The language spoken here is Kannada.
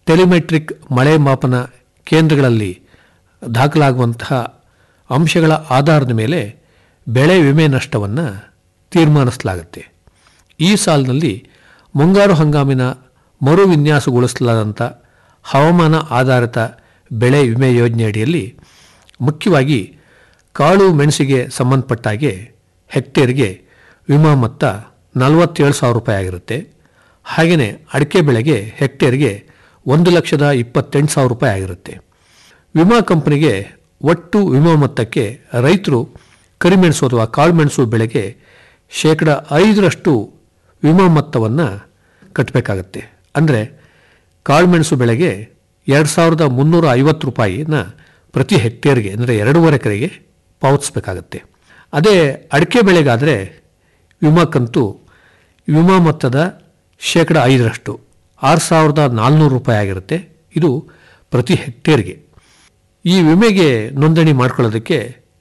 ಟೆಲಿಮೆಟ್ರಿಕ್ ಮಳೆ ಮಾಪನ ಕೇಂದ್ರಗಳಲ್ಲಿ ದಾಖಲಾಗುವಂತಹ ಅಂಶಗಳ ಆಧಾರದ ಮೇಲೆ ಬೆಳೆ ವಿಮೆ ನಷ್ಟವನ್ನು ತೀರ್ಮಾನಿಸಲಾಗುತ್ತೆ ಈ ಸಾಲಿನಲ್ಲಿ ಮುಂಗಾರು ಹಂಗಾಮಿನ ಮರು ವಿನ್ಯಾಸಗೊಳಿಸಲಾದಂಥ ಹವಾಮಾನ ಆಧಾರಿತ ಬೆಳೆ ವಿಮೆ ಯೋಜನೆಯಡಿಯಲ್ಲಿ ಮುಖ್ಯವಾಗಿ ಕಾಳು ಮೆಣಸಿಗೆ ಸಂಬಂಧಪಟ್ಟ ಹಾಗೆ ಹೆಕ್ಟೇರ್ಗೆ ವಿಮಾ ಮೊತ್ತ ನಲವತ್ತೇಳು ಸಾವಿರ ರೂಪಾಯಿ ಆಗಿರುತ್ತೆ ಹಾಗೆಯೇ ಅಡಿಕೆ ಬೆಳೆಗೆ ಹೆಕ್ಟೇರ್ಗೆ ಒಂದು ಲಕ್ಷದ ಇಪ್ಪತ್ತೆಂಟು ಸಾವಿರ ರೂಪಾಯಿ ಆಗಿರುತ್ತೆ ವಿಮಾ ಕಂಪನಿಗೆ ಒಟ್ಟು ವಿಮಾ ಮೊತ್ತಕ್ಕೆ ರೈತರು ಕರಿಮೆಣಸು ಅಥವಾ ಕಾಳುಮೆಣಸು ಬೆಳೆಗೆ ಶೇಕಡ ಐದರಷ್ಟು ವಿಮಾ ಮೊತ್ತವನ್ನು ಕಟ್ಟಬೇಕಾಗತ್ತೆ ಅಂದರೆ ಕಾಳುಮೆಣಸು ಬೆಳೆಗೆ ಎರಡು ಸಾವಿರದ ಮುನ್ನೂರ ಐವತ್ತು ರೂಪಾಯಿನ ಪ್ರತಿ ಹೆಕ್ಟೇರ್ಗೆ ಅಂದರೆ ಎರಡೂವರೆ ಎಕರೆಗೆ ಪಾವತಿಸಬೇಕಾಗತ್ತೆ ಅದೇ ಅಡಿಕೆ ಬೆಳೆಗಾದರೆ ವಿಮಾ ಕಂತು ವಿಮಾ ಮೊತ್ತದ ಶೇಕಡ ಐದರಷ್ಟು ಆರು ಸಾವಿರದ ನಾಲ್ನೂರು ರೂಪಾಯಿ ಆಗಿರುತ್ತೆ ಇದು ಪ್ರತಿ ಹೆಕ್ಟೇರ್ಗೆ ಈ ವಿಮೆಗೆ ನೋಂದಣಿ ಮಾಡ್ಕೊಳ್ಳೋದಕ್ಕೆ